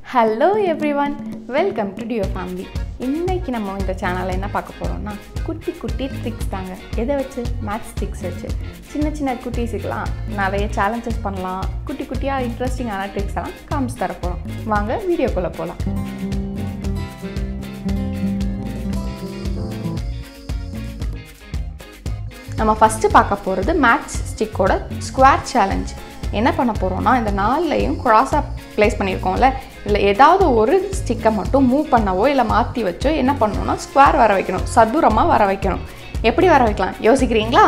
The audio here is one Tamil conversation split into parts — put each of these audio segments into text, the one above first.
hello every one welcome to டியோ ஃபேமிலி இன்னைக்கு நம்ம இந்த சேனலில் என்ன பார்க்க போகிறோம்னா குட்டி குட்டி ட்ரிக்ஸ் தாங்க எதை வச்சு மேத்ஸ் ட்ரிக்ஸ் வச்சு சின்ன சின்ன குட்டீஸுக்கெலாம் நிறைய சேலஞ்சஸ் பண்ணலாம் குட்டி குட்டியாக இன்ட்ரெஸ்டிங்கான ட்ரிக்ஸ் எல்லாம் காமிச்சு தர போகிறோம் வாங்க வீடியோக்குள்ளே போகலாம் நம்ம ஃபஸ்ட்டு பார்க்க போகிறது மேட்ச் ஸ்டிக்கோட ஸ்குவாட் சேலஞ்ச் என்ன பண்ண போகிறோம்னா இந்த நாள்லையும் க்ராஸாக ப்ளேஸ் பண்ணியிருக்கோம்ல இல்லை ஏதாவது ஒரு ஸ்டிக்கை மட்டும் மூவ் பண்ணவோ இல்லை மாற்றி வச்சோ என்ன பண்ணணும்னா ஸ்கொயர் வர வைக்கணும் சதுரமாக வர வைக்கணும் எப்படி வர வைக்கலாம் யோசிக்கிறீங்களா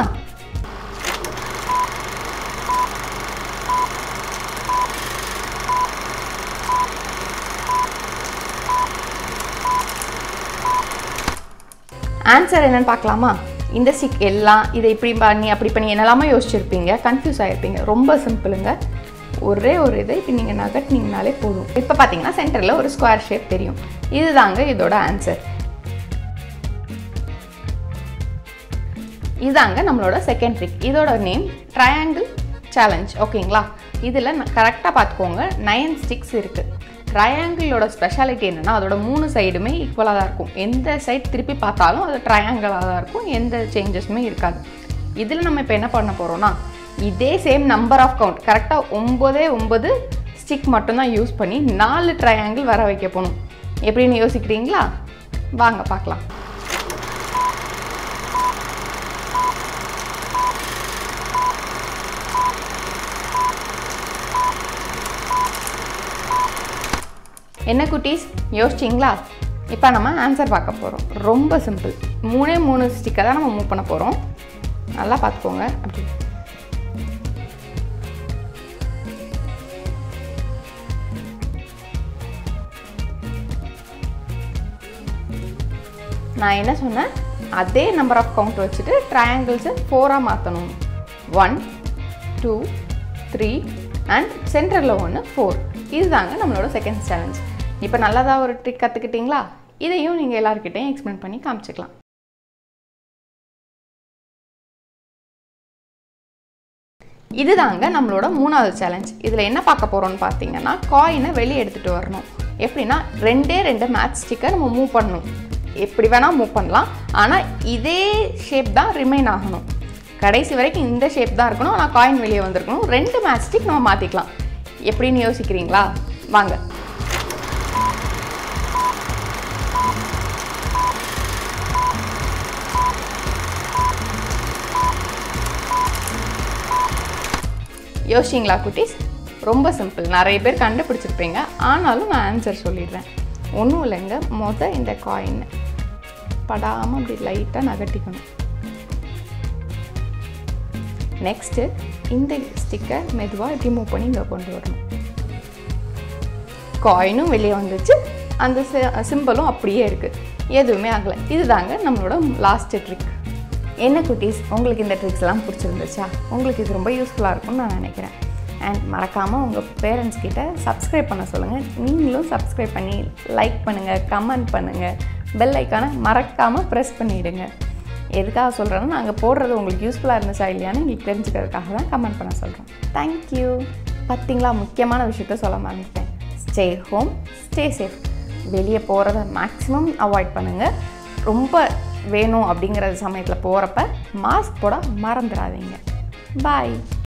ஆன்சர் என்னன்னு பார்க்கலாமா இந்த சிக் எல்லாம் இதை இப்படி பண்ணி அப்படி பண்ணி என்னெல்லாமோ யோசிச்சிருப்பீங்க கன்ஃபியூஸ் ஆகிருப்பீங்க ரொம்ப சிம்பிளுங்க ஒரே ஒரு இதை இப்போ நீங்கள் நகட்டினீங்கனாலே போதும் இப்போ பார்த்தீங்கன்னா சென்டரில் ஒரு ஸ்கொயர் ஷேப் தெரியும் இதுதாங்க இதோட ஆன்சர் இதாங்க நம்மளோட செகண்ட் ட்ரிக் இதோட நேம் ட்ரையாங்கிள் சேலஞ்ச் ஓகேங்களா இதில் கரெக்டாக பார்த்துக்கோங்க நயன் ஸ்டிக்ஸ் இருக்குது ட்ரையாங்கிளோட ஸ்பெஷாலிட்டி என்னென்னா அதோட மூணு சைடுமே ஈக்குவலாக தான் இருக்கும் எந்த சைட் திருப்பி பார்த்தாலும் அது ட்ரையாங்கிளாக தான் இருக்கும் எந்த சேஞ்சஸுமே இருக்காது இதில் நம்ம இப்போ என்ன பண்ண போகிறோம்னா இதே சேம் நம்பர் ஆஃப் கவுண்ட் கரெக்டாக ஒம்பதே ஒம்பது ஸ்டிக் மட்டும்தான் யூஸ் பண்ணி நாலு ட்ரையாங்கிள் வர வைக்க போகணும் எப்படின்னு யோசிக்கிறீங்களா வாங்க பார்க்கலாம் என்ன குட்டீஸ் யோசிச்சிங்களா இப்போ நம்ம ஆன்சர் பார்க்க போகிறோம் ரொம்ப சிம்பிள் மூணே மூணு ஸ்டிக்கை தான் நம்ம மூவ் பண்ண போகிறோம் நல்லா பார்த்துக்கோங்க அப்படி நான் என்ன சொன்னேன் அதே நம்பர் ஆஃப் கவுண்ட் வச்சுட்டு ட்ரையாங்கிள்ஸை ஃபோராக மாற்றணும் ஒன் டூ த்ரீ அண்ட் சென்டரில் ஒன்று ஃபோர் இதுதாங்க நம்மளோட செகண்ட் சேலஞ்ச் இப்போ நல்லதாக ஒரு ட்ரிக் கற்றுக்கிட்டிங்களா இதையும் நீங்கள் எல்லாருக்கிட்டையும் எக்ஸ்பிளைன் பண்ணி காமிச்சிக்கலாம் இதுதாங்க நம்மளோட மூணாவது சேலஞ்ச் இதில் என்ன பார்க்க போகிறோம்னு பார்த்தீங்கன்னா காயினை வெளியே எடுத்துகிட்டு வரணும் எப்படின்னா ரெண்டே ரெண்டு மேட்ச் ஸ்டிக்கை நம்ம மூவ் பண்ணணும் எப்படி வேணால் மூவ் பண்ணலாம் ஆனால் இதே ஷேப் தான் ரிமைன் ஆகணும் கடைசி வரைக்கும் இந்த ஷேப் தான் இருக்கணும் ஆனால் காயின் வெளியே வந்திருக்கணும் ரெண்டு மேட்ச் ஸ்டிக் நம்ம மாற்றிக்கலாம் எப்படின்னு யோசிக்கிறீங்களா வாங்க யோசிச்சிங்களா குட்டீஸ் ரொம்ப சிம்பிள் நிறைய பேர் கண்டுபிடிச்சிருப்பீங்க ஆனாலும் நான் ஆன்சர் சொல்லிடுறேன் ஒன்றும் இல்லைங்க மொதல் இந்த காயின் படாமல் அப்படி லைட்டாக நகட்டிக்கணும் நெக்ஸ்ட்டு இந்த ஸ்டிக்கை மெதுவாக ரிமூவ் பண்ணி இங்கே கொண்டு வரணும் காயினும் வெளியே வந்துச்சு அந்த சிம்பிளும் அப்படியே இருக்குது எதுவுமே ஆகலை இதுதாங்க நம்மளோட லாஸ்ட் ட்ரிக் என்ன குட்டீஸ் உங்களுக்கு இந்த ட்ரிக்ஸ்லாம் பிடிச்சிருந்துச்சா உங்களுக்கு இது ரொம்ப யூஸ்ஃபுல்லாக இருக்கும்னு நான் நினைக்கிறேன் அண்ட் மறக்காமல் உங்கள் பேரண்ட்ஸ் கிட்ட சப்ஸ்கிரைப் பண்ண சொல்லுங்கள் நீங்களும் சப்ஸ்கிரைப் பண்ணி லைக் பண்ணுங்கள் கமெண்ட் பண்ணுங்கள் பெல் ஐக்கானை மறக்காமல் ப்ரெஸ் பண்ணிவிடுங்க எதுக்காக சொல்கிறேன்னா நாங்கள் போடுறது உங்களுக்கு யூஸ்ஃபுல்லாக இருந்துச்சா இல்லையான்னு எங்களுக்கு தெரிஞ்சுக்கிறதுக்காக தான் கமெண்ட் பண்ண சொல்கிறோம் தேங்க்யூ பார்த்தீங்களா முக்கியமான விஷயத்த சொல்ல மறந்துட்டேன் ஸ்டே ஹோம் ஸ்டே சேஃப் வெளியே போகிறத மேக்ஸிமம் அவாய்ட் பண்ணுங்கள் ரொம்ப வேணும் அப்படிங்கிற சமயத்தில் போகிறப்ப மாஸ்க் போட மறந்துடாதீங்க பாய்